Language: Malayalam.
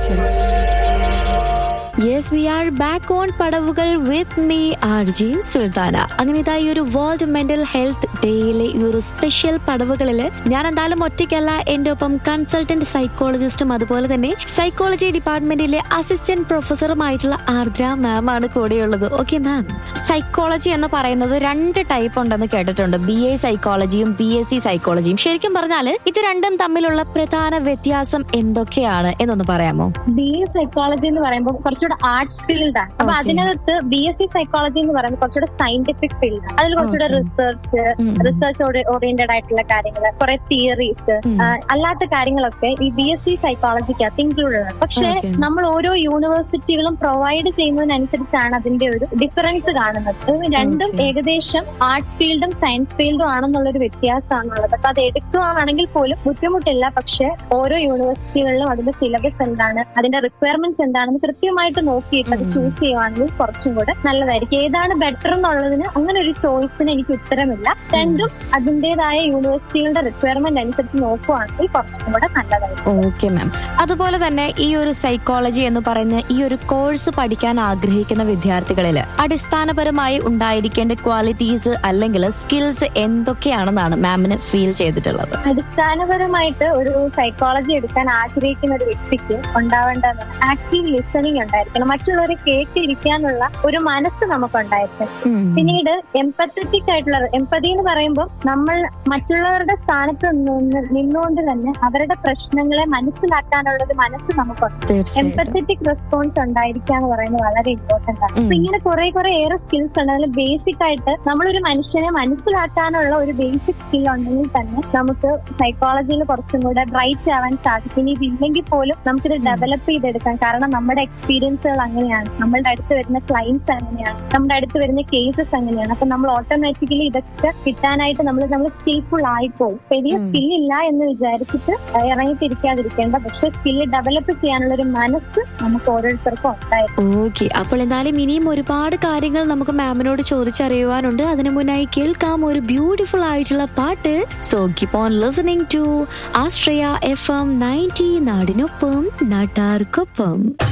തീർച്ചയായും yes we are back on പടവുകൾ with me R J Sultana അങ്ങനെ ഇതാ ഈ ഒരു വേൾഡ് മെന്റൽ ഹെൽത്ത് ഡേയിലെ ഈ ഒരു സ്പെഷ്യൽ പടവുകളിൽ ഞാൻ എന്തായാലും ഒറ്റയ്ക്കല്ല എന്റെ ഒപ്പം കൺസൾട്ടന്റ് സൈക്കോളജിസ്റ്റും അതുപോലെ തന്നെ സൈക്കോളജി ഡിപ്പാർട്ട്മെന്റിലെ അസിസ്റ്റന്റ് പ്രൊഫസറുമായിട്ടുള്ള ആർദ്ര മാം ആണ് കൂടെയുള്ളത് ഓക്കെ മാം സൈക്കോളജി എന്ന് പറയുന്നത് രണ്ട് ടൈപ്പ് ഉണ്ടെന്ന് കേട്ടിട്ടുണ്ട് ബി എ സൈക്കോളജിയും ബി എസ് സി സൈക്കോളജിയും ശരിക്കും പറഞ്ഞാൽ ഇത് രണ്ടും തമ്മിലുള്ള പ്രധാന വ്യത്യാസം എന്തൊക്കെയാണ് എന്നൊന്ന് പറയാമോ ബി എ സൈക്കോളജി എന്ന് പറയുമ്പോൾ കുറച്ചുകൂടെ ആർട്സ് ഫീൽഡാണ് അപ്പൊ Okay. അതിനകത്ത് ബി എസ് സി സൈക്കോളജി എന്ന് പറയുമ്പോൾ കുറച്ചുകൂടെ സയന്റിഫിക് ഫീൽഡാണ് അതിൽ കുറച്ചുകൂടെ Okay. റിസർച്ച് ഉം. റിസർച്ച് ഓറിയന്റഡ് ആയിട്ടുള്ള കാര്യങ്ങൾ കുറെ തിയറീസ് ഉം. അല്ലാത്ത കാര്യങ്ങളൊക്കെ ഈ ബി എസ് സി സൈക്കോളജിക്കകത്ത് ഇൻക്ലൂഡഡ് ആണ് പക്ഷെ Okay. നമ്മൾ ഓരോ യൂണിവേഴ്സിറ്റികളും പ്രൊവൈഡ് ചെയ്യുന്നതിനനുസരിച്ചാണ് അതിന്റെ ഒരു ഡിഫറൻസ് കാണുന്നത് അത് രണ്ടും Okay. ഏകദേശം ആർട്സ് ഫീൽഡും സയൻസ് ഫീൽഡും ആണെന്നുള്ള ഒരു വ്യത്യാസമാണുള്ളത് അപ്പൊ അത് എടുക്കുകയാണെങ്കിൽ പോലും ബുദ്ധിമുട്ടില്ല പക്ഷെ ഓരോ യൂണിവേഴ്സിറ്റികളിലും അതിന്റെ സിലബസ് എന്താണ് അതിന്റെ റിക്വയർമെന്റ്സ് എന്താണെന്ന് കൃത്യമായിട്ട് നോക്കിയിട്ട് അത് ഉം. ചൂസ് ചെയ്യുവാണെങ്കിൽ കുറച്ചും കൂടെ നല്ലതായിരിക്കും ഏതാണ് ബെറ്റർ എന്നുള്ളതിന് അങ്ങനെ ഒരു ചോയ്സിന് എനിക്ക് ഉത്തരമില്ല രണ്ടും അതിന്റേതായ യൂണിവേഴ്സിറ്റികളുടെ റിക്വയർമെന്റ് അനുസരിച്ച് നോക്കുവാണെങ്കിൽ കുറച്ചും കൂടെ നല്ലതായിരിക്കും ഓക്കെ മാം അതുപോലെ തന്നെ ഈ ഒരു സൈക്കോളജി എന്ന് പറയുന്ന ഈ ഒരു കോഴ്സ് പഠിക്കാൻ ആഗ്രഹിക്കുന്ന വിദ്യാർത്ഥികളിൽ അടിസ്ഥാനപരമായി ഉണ്ടായിരിക്കേണ്ട ക്വാളിറ്റീസ് അല്ലെങ്കിൽ സ്കിൽസ് എന്തൊക്കെയാണെന്നാണ് മാമിന് ഫീൽ ചെയ്തിട്ടുള്ളത് അടിസ്ഥാനപരമായിട്ട് ഒരു സൈക്കോളജി എടുക്കാൻ ആഗ്രഹിക്കുന്ന ഒരു വ്യക്തിക്ക് ഉണ്ടാവേണ്ടത് ആക്റ്റീവ് ലിസണിങ് ഉണ്ടായിരിക്കണം മറ്റുള്ളവരെ കേട്ടിരിക്കാനുള്ള ഒരു മനസ്സ് നമുക്ക് ഉണ്ടായിരിക്കണം ഉം. പിന്നീട് എംപത്തറ്റിക് ആയിട്ടുള്ള എംപതി എന്ന് പറയുമ്പോൾ നമ്മൾ മറ്റുള്ളവരുടെ സ്ഥാനത്ത് നിന്ന് നിന്നുകൊണ്ട് തന്നെ അവരുടെ പ്രശ്നങ്ങളെ മനസ്സിലാക്കാനുള്ള ഒരു മനസ്സ് നമുക്കുണ്ട് തീർച്ചയായിട്ടും എംപത്തറ്റിക് റെസ്പോൺസ് ഉണ്ടായിരിക്കുക എന്ന് പറയുന്നത് വളരെ ഇമ്പോർട്ടന്റ് ആണ് അപ്പൊ ഉം. ഇങ്ങനെ കുറെ കുറെ ഏറെ സ്കിൽസ് ഉണ്ട് അതിൽ ബേസിക് ആയിട്ട് നമ്മളൊരു മനുഷ്യനെ മനസ്സിലാക്കാനുള്ള ഒരു ബേസിക് സ്കിൽ ഉണ്ടെങ്കിൽ തന്നെ നമുക്ക് സൈക്കോളജിയിൽ കുറച്ചും കൂടെ ബ്രൈറ്റ് ആവാൻ സാധിക്കും ഇനി ഇതില്ലെങ്കിൽ പോലും നമുക്കിത് ഉം. ഡെവലപ്പ് ചെയ്തെടുക്കാം കാരണം നമ്മുടെ എക്സ്പീരിയൻസുകൾ അങ്ങനെയാണ് നമ്മളുടെ അടുത്ത് വരുന്ന ക്ലൈൻസ് അങ്ങനെയാണ് നമ്മുടെ അടുത്ത് വരുന്ന കേസസ് അങ്ങനെയാണ് അപ്പൊ നമ്മൾ ഓട്ടോമാറ്റിക്കലി ഇതൊക്കെ കിട്ടാനായിട്ട് നമ്മൾ നമ്മൾ സ്കിൽഫുൾ ആയിപ്പോവും വലിയ ഉം. സ്കിൽ ഇല്ല എന്ന് വിചാരിച്ചിട്ട് ഇറങ്ങിത്തിരിക്കാതിരിക്കേണ്ട പക്ഷെ സ്കില്ല് ഡെവലപ്പ് ചെയ്യാനുള്ള ഒരു മനസ്സ് നമുക്ക് ഓരോരുത്തർക്കും ഉണ്ടായിരുന്നു ഓക്കെ അപ്പോൾ എന്തായാലും ഇനിയും ഒരുപാട് കാര്യങ്ങൾ നമുക്ക് മാമിനോട് ചോദിച്ചറിയുവാനുണ്ട് അതിനു മുന്നായി കേൾക്കാം ഒരു ബ്യൂട്ടിഫുൾ ആയിട്ടുള്ള പാട്ട് so keep on listening to ആസ്ട്രയ എഫ് എം നയൻറ്റി നാടിനൊപ്പം നാട്ടാർക്കൊപ്പം